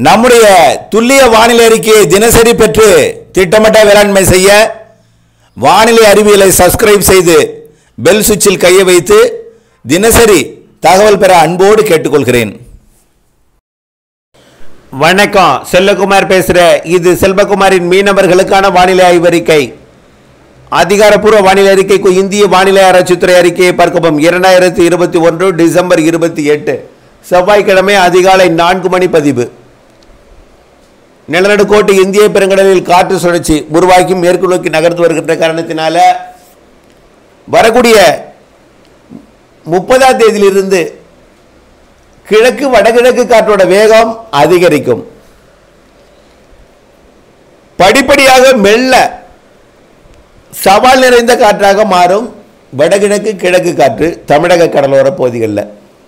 நம்முடைய துல்லிய வானிலை அறிக்கையை தினசரி பெற்று திட்டமிட்ட வேளாண்மை செய்ய வானிலை அறிவியலை சப்ஸ்கிரைப் செய்து பெல் சுவிட்சில் கையை வைத்து தினசரி தகவல் பெற அன்போடு கேட்டுக்கொள்கிறேன் வணக்கம் செல்லகுமார் பேசுகிறேன் இது செல்வகுமாரின் மீனவர்களுக்கான வானிலை ஆய்வறிக்கை அதிகாரப்பூர்வ வானிலை அறிக்கைக்கு இந்திய வானிலை ஆராய்ச்சித்துறை அறிக்கையை பார்க்கவும் இரண்டாயிரத்தி இருபத்தி ஒன்று டிசம்பர் இருபத்தி எட்டு செவ்வாய்க்கிழமை அதிகாலை நான்கு மணி பதிவு நிலநடுக்கோட்டு இந்திய பெருங்கடலில் காற்று சுழற்சி உருவாக்கி மேற்கு நோக்கி நகர்ந்து வருகின்ற காரணத்தினால வரக்கூடிய முப்பதாம் தேதியிலிருந்து கிழக்கு வடகிழக்கு காற்றோட வேகம் அதிகரிக்கும் படிப்படியாக மெல்ல சவால் நிறைந்த காற்றாக மாறும் வடகிழக்கு கிழக்கு காற்று தமிழக கடலோர பகுதிகளில்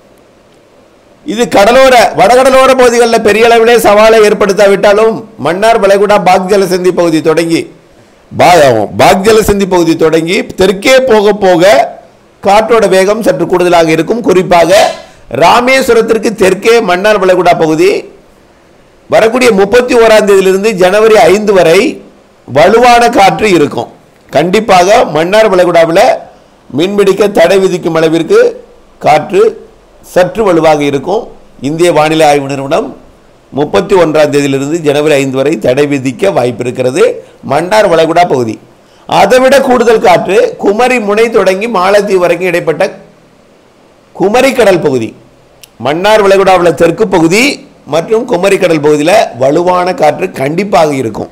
இது கடலோர வடகடலோர பகுதிகளில் பெரிய அளவிலே சவாலை ஏற்படுத்தாவிட்டாலும் மன்னார் வளைகுடா பாக் ஜலசந்தி பகுதி தொடங்கி பா- பாக் ஜலசந்தி பகுதி தொடங்கி தெற்கே போக போக காற்றோட வேகம் சற்று கூடுதலாக இருக்கும் குறிப்பாக ராமேஸ்வரத்திற்கு தெற்கே மன்னார் வளைகுடா பகுதி வரக்கூடிய முப்பத்தி ஓராம் தேதியிலிருந்து ஜனவரி ஐந்து வரை வலுவான காற்று இருக்கும் கண்டிப்பாக மன்னார் வளைகுடாவில் மீன்பிடிக்க தடை விதிக்கும் அளவிற்கு காற்று சற்று வலுவாக இருக்கும் இந்திய வானிலை ஆய்வு நிறுவனம் முப்பத்தி ஒன்றாம் தேதியிலிருந்து ஜனவரி ஐந்து வரை தடை விதிக்க வாய்ப்பு இருக்கிறது மன்னார் வளைகுடா பகுதி அதைவிட கூடுதல் காற்று குமரி முனை தொடங்கி மாலத்தீவு வரைக்கும் இடைப்பட்ட குமரி கடல் பகுதி மன்னார் வளைகுடாவில் தெற்கு பகுதி மற்றும் குமரி கடல் பகுதியில் வலுவான காற்று கண்டிப்பாக இருக்கும்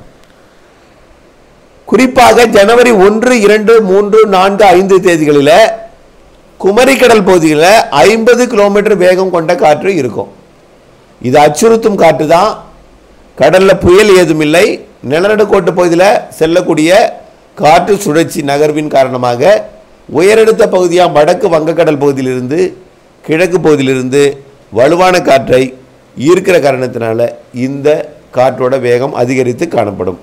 குறிப்பாக ஜனவரி ஒன்று இரண்டு மூன்று நான்கு ஐந்து தேதிகளில் குமரி கடல் பகுதியில் ஐம்பது கிலோமீட்டர் வேகம் கொண்ட காற்று இருக்கும் இது அச்சுறுத்தும் காற்று தான் கடலில் புயல் ஏதும் இல்லை நிலநடுக்கோட்டு பகுதியில் செல்லக்கூடிய காற்று சுழற்சி நகர்வின் காரணமாக உயரடுத்த பகுதியாக வடக்கு வங்கக்கடல் பகுதியிலிருந்து கிழக்கு பகுதியிலிருந்து வலுவான காற்றை ஈர்க்கிற காரணத்தினால இந்த காற்றோட வேகம் அதிகரித்து காணப்படும்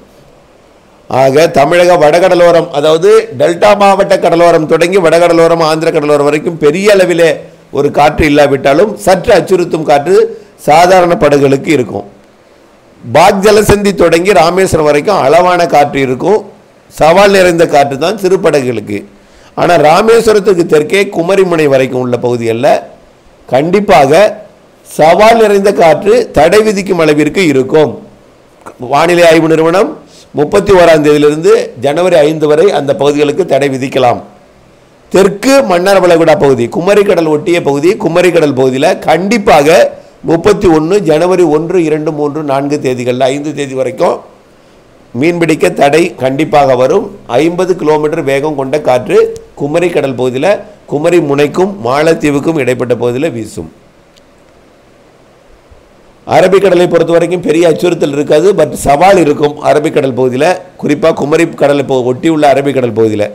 ஆக தமிழக வடகடலோரம் அதாவது டெல்டா மாவட்ட கடலோரம் தொடங்கி வடகடலோரம் ஆந்திர கடலோரம் வரைக்கும் பெரிய அளவிலே ஒரு காற்று இல்லாவிட்டாலும் சற்று அச்சுறுத்தும் காற்று சாதாரண படகுகளுக்கு இருக்கும் பாக் ஜலசந்தி தொடங்கி ராமேஸ்வரம் வரைக்கும் அளவான காற்று இருக்கும் சவால் நிறைந்த காற்று தான் சிறு படகுகளுக்கு ஆனால் ராமேஸ்வரத்துக்கு தெற்கே குமரிமுனை வரைக்கும் உள்ள பகுதிகளில் கண்டிப்பாக சவால் நிறைந்த காற்று தடை விதிக்கும் அளவிற்கு இருக்கும் வானிலை ஆய்வு நிறுவனம் முப்பத்தி ஓராம் தேதியிலிருந்து ஜனவரி ஐந்து வரை அந்த பகுதிகளுக்கு தடை விதிக்கலாம் தெற்கு மன்னார் வளைகுடா பகுதி குமரிக்கடல் ஒட்டிய பகுதி குமரிக்கடல் பகுதியில் கண்டிப்பாக முப்பத்தி ஒன்று ஜனவரி ஒன்று இரண்டு மூன்று நான்கு தேதிகளில் ஐந்து தேதி வரைக்கும் மீன்பிடிக்க தடை கண்டிப்பாக வரும் ஐம்பது கிலோமீட்டர் வேகம் கொண்ட காற்று குமரி கடல் பகுதியில் குமரி முனைக்கும் மாலத்தீவுக்கும் இடைப்பட்ட பகுதியில் வீசும் அரபிக்கடலை பொறுத்த வரைக்கும் பெரிய அச்சுறுத்தல் இருக்காது பட் சவால் இருக்கும் அரபிக்கடல் பகுதியில் குறிப்பாக குமரி கடலை போ- ஒட்டியுள்ள அரபிக்கடல் பகுதியில்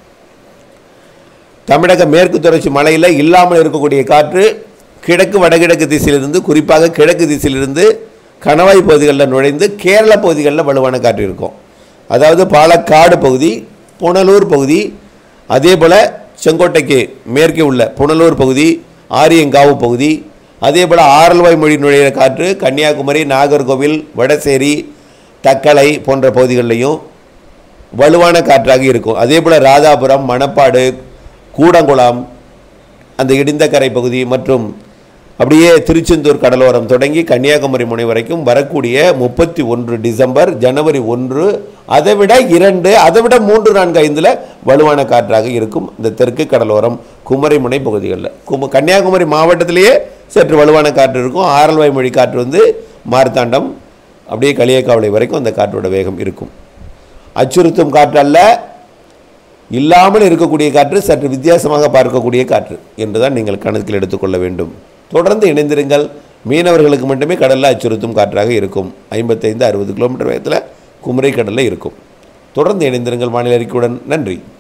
தமிழக மேற்கு தொடர்ச்சி மலையில் இல்லாமல் இருக்கக்கூடிய காற்று கிழக்கு வடகிழக்கு திசையிலிருந்து குறிப்பாக கிழக்கு திசையிலிருந்து கணவாய் பகுதிகளில் நுழைந்து கேரள பகுதிகளில் வலுவான காற்று இருக்கும் அதாவது பாலக்காடு பகுதி புனலூர் பகுதி அதே போல் செங்கோட்டைக்கு மேற்கே உள்ள புனலூர் பகுதி ஆரியங்காவு பகுதி அதே போல் ஆரல்வாய் மொழி நுழையிற காற்று கன்னியாகுமரி நாகர்கோவில் வடசேரி தக்கலை போன்ற பகுதிகளிலையும் வலுவான காற்றாக இருக்கும் அதே போல் ராதாபுரம் மணப்பாடு கூடங்குளம் அந்த இடிந்தக்கரை பகுதி மற்றும் அப்படியே திருச்செந்தூர் கடலோரம் தொடங்கி கன்னியாகுமரி முனை வரைக்கும் வரக்கூடிய முப்பத்தி ஒன்று டிசம்பர் ஜனவரி ஒன்று அதை விட இரண்டு அதை விட மூன்று நான்கு ஐந்தில் வலுவான காற்றாக இருக்கும் இந்த தெற்கு கடலோரம் குமரி முனை பகுதிகளில் கும கன்னியாகுமரி மாவட்டத்திலேயே சற்று வலுவான காற்று இருக்கும் ஆரல்வாய் மொழி காற்று வந்து மார்த்தாண்டம் அப்படியே களியக்காவளை வரைக்கும் அந்த காற்றோட வேகம் இருக்கும் அச்சுறுத்தும் காற்று அல்ல இல்லாமல் இருக்கக்கூடிய காற்று சற்று வித்தியாசமாக பார்க்கக்கூடிய காற்று என்றுதான் நீங்கள் கணக்கில் எடுத்துக்கொள்ள வேண்டும் தொடர்ந்து இணைந்திருங்கள் மீனவர்களுக்கு மட்டுமே கடலில் அச்சுறுத்தும் காற்றாக இருக்கும் ஐம்பத்தைந்து அறுபது கிலோமீட்டர் வேகத்தில் குமரி கடலில் இருக்கும் தொடர்ந்து இணைந்திருங்கள் வானிலை அறிக்கையுடன் நன்றி